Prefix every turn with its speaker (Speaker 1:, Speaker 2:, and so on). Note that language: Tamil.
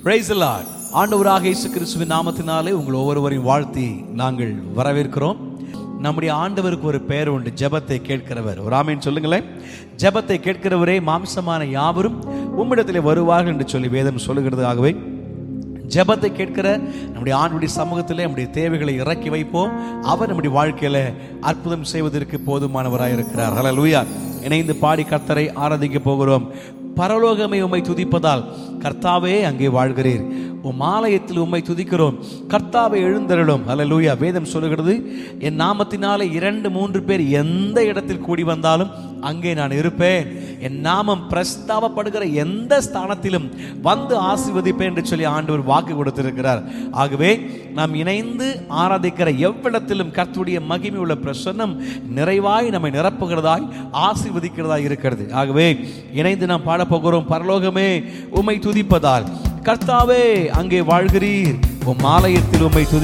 Speaker 1: Praise the Lord. ஆண்டவராக இயேசு கிறிஸ்துவின் நாமத்தினாலே உங்கள் ஒவ்வொருவரையும் வாழ்த்தி நாங்கள் வரவேற்கிறோம் நம்முடைய ஆண்டவருக்கு ஒரு பெயர் உண்டு ஜெபத்தை கேட்கிறவர் ஒரு ஆமீன் சொல்லுங்களேன் ஜெபத்தை கேட்கிறவரே மாம்சமான யாவரும் உம்மிடத்திலே வருவார்கள் என்று சொல்லி வேதம் சொல்லுகிறதாகவே ஜெபத்தை கேட்கிற நம்முடைய ஆண்டுடைய சமூகத்திலே நம்முடைய தேவைகளை இறக்கி வைப்போம் அவர் நம்முடைய வாழ்க்கையில அற்புதம் செய்வதற்கு போதுமானவராய் இருக்கிறார் ஹalleluya இணைந்து பாடி கர்த்தரை ஆராதிக்க போகிறோம் பரலோகமே உம்மை துதிப்பதால் கர்த்தாவே அங்கே வாழ்கிறீர் உம் ஆலயத்தில் உம்மை துதிக்கிறோம் கர்த்தாவை எழுந்தருளும் ஹalleluya வேதம் சொல்லுகிறது என் நாமத்தினாலே இரண்டு மூன்று பேர் எந்த இடத்தில் கூடி வந்தாலும் அங்கே நான் இருப்பேன் என் நாமம் பிரஸ்தாபப்படுகிற எந்த ஸ்தானத்திலும் வந்து ஆசீர்வதிப்பேன் என்று சொல்லி ஆண்டவர் வாக்கு கொடுத்திருக்கிறார் ஆகவே நாம் இணைந்து ஆராதிக்கிற எவ்விடத்திலும் கர்த்தருடைய மகிமை உள்ள பிரசன்னம் நிறைவாய் நம்மை நிரப்புகிறதாய் ஆசீர்வதிக்கிறதாய் இருக்கிறது ஆகவே இணைந்து நாம் பாடப் போகிறோம் பரலோகமே உம்மை துதிப்பதால் கர்த்தாவே அங்கே வாழ்கிறீர் உம் ஆலயத்தில் உம்மை துதி